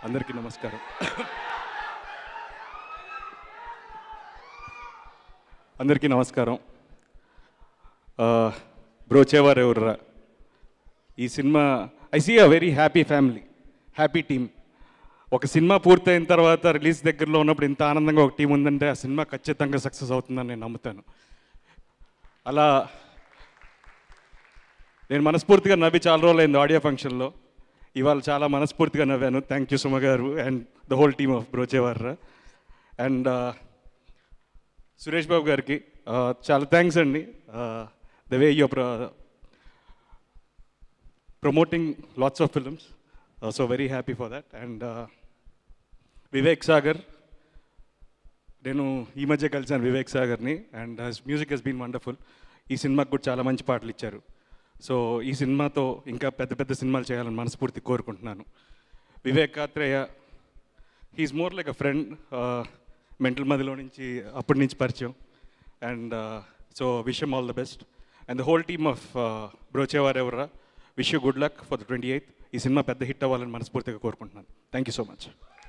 అందరికీ నమస్కారం అందరికీ నమస్కారం బ్రోచేవారు ఎవర్రా ఈ cinema I see a very happy family happy team ఒక సినిమా పూర్తయిన తర్వాత రిలీజ్ దగ్గరలో ఉన్నప్పుడు ఇంత ఆనందంగా ఒక టీం ఉందంటే ఆ సినిమా ఖచ్చితంగా సక్సెస్ అవుతుందని నేను నమ్ముతాను అలా నేను మనస్ఫూర్తిగా నవ్వి చాలా రోజులైంది ఆడియో ఫంక్షన్లో ఇవాళ చాలా మనస్ఫూర్తిగా నవ్వాను thank you Suma garu and the whole team of Brochevarra and Suresh Babu గారికి uh, చాలా థ్యాంక్స్ అండి the way you promoting lots of films so very happy for that and Vivek Sagar నేను ఈ మధ్య కలిసాను వివేక్ సాగర్ని and music he's been wonderful ఈ సినిమాకి కూడా చాలా మంచి పాటలు ఇచ్చారు సో ఈ సినిమాతో ఇంకా పెద్ద పెద్ద సినిమాలు చేయాలని మనస్ఫూర్తి కోరుకుంటున్నాను Vivek Athreya he is more like a friend Mental Madhilo నుంచి అప్పటి నుంచి పరిచయం అండ్ సో విషయం all the best and the whole team of Brochevar Evara wish you good luck for the twenty eighth ఈ సినిమా పెద్ద హిట్ అవ్వాలని మనస్ఫూర్తిగా కోరుకుంటున్నాను థ్యాంక్ యూ సో మచ్